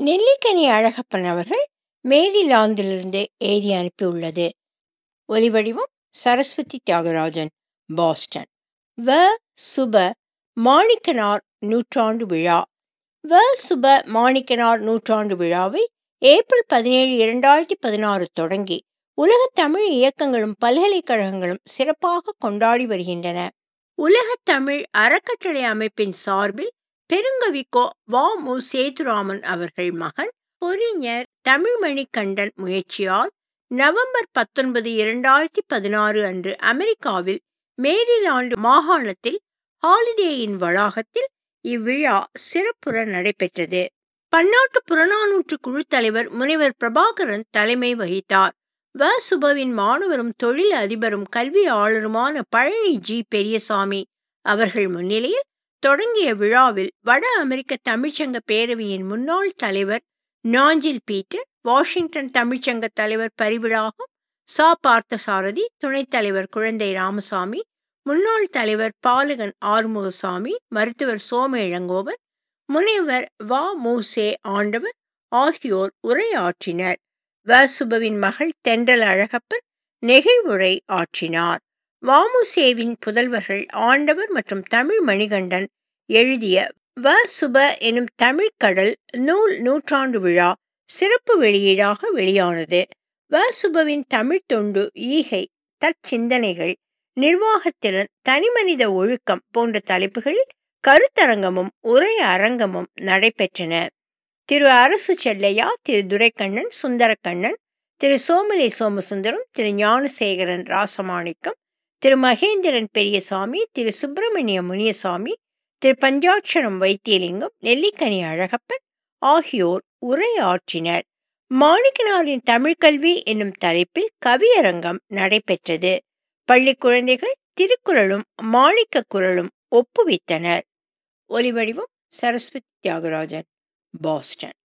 நெல்லிக்கனி அழகப்பன் அவர்கள் மேரிலாந்திலிருந்து எழுதி அனுப்பியுள்ளது ஒலிவடிவம் சரஸ்வதி தியாகராஜன் பாஸ்டன் வ சுப மாணிக்கனார் நூற்றாண்டு விழா வ சுப மாணிக்கனார் நூற்றாண்டு விழாவை ஏப்ரல் பதினேழு இரண்டாயிரத்தி பதினாறு தொடங்கி உலக தமிழ் இயக்கங்களும் பல்கலைக்கழகங்களும் சிறப்பாக கொண்டாடி வருகின்றன உலக தமிழ் அறக்கட்டளை அமைப்பின் சார்பில் பெருங்கவிக்கோ வா மு சேதுராமன் அவர்கள் மகன் பொறிஞர் தமிழ்மணிகண்டன் முயற்சியால் நவம்பர் பத்தொன்பது இரண்டாயிரத்தி பதினாறு அன்று அமெரிக்காவில் மேரிலாண்டு மாகாணத்தில் ஹாலிடேயின் வளாகத்தில் இவ்விழா சிறப்புற நடைபெற்றது பன்னாட்டு புறநானூற்று குழு தலைவர் முனைவர் பிரபாகரன் தலைமை வகித்தார் வ சுபவின் மாணவரும் தொழில் அதிபரும் கல்வியாளருமான பழனி ஜி பெரியசாமி அவர்கள் முன்னிலையில் தொடங்கிய விழாவில் வட அமெரிக்க தமிழ்ச்சங்க பேரவையின் முன்னாள் தலைவர் நாஞ்சில் பீட்டர் வாஷிங்டன் தமிழ்ச்சங்க தலைவர் பரிவிழாகும் சா பார்த்தசாரதி துணைத் தலைவர் குழந்தை ராமசாமி முன்னாள் தலைவர் பாலகன் ஆறுமுகசாமி மருத்துவர் சோம இளங்கோவன் முனைவர் வா மூசே ஆண்டவர் ஆகியோர் உரையாற்றினர் வசுபவின் மகள் தென்றல் அழகப்பன் நெகிழ்வுரை ஆற்றினார் வாமுசேவின் புதல்வர்கள் ஆண்டவர் மற்றும் தமிழ் மணிகண்டன் எழுதிய வ சுப எனும் தமிழ்கடல் நூல் நூற்றாண்டு விழா சிறப்பு வெளியீடாக வெளியானது வ சுபவின் தமிழ் தொண்டு ஈகை தற்சிந்தனைகள் நிர்வாகத்திறன் தனிமனித ஒழுக்கம் போன்ற தலைப்புகளில் கருத்தரங்கமும் உரை அரங்கமும் நடைபெற்றன திரு அரசு செல்லையா திரு துரைக்கண்ணன் சுந்தரக்கண்ணன் திரு சோமலை சோமசுந்தரம் திரு ஞானசேகரன் ராசமாணிக்கம் திரு மகேந்திரன் பெரியசாமி திரு சுப்பிரமணிய முனியசாமி திரு பஞ்சாட்சரம் வைத்தியலிங்கம் நெல்லிக்கனி அழகப்பன் ஆகியோர் உரையாற்றினர் மாணிக்கனாரின் தமிழ்கல்வி என்னும் தலைப்பில் கவியரங்கம் நடைபெற்றது பள்ளி குழந்தைகள் திருக்குறளும் மாணிக்க குரலும் ஒப்புவித்தனர் ஒலிவடிவம் சரஸ்வதி தியாகராஜன் பாஸ்டன்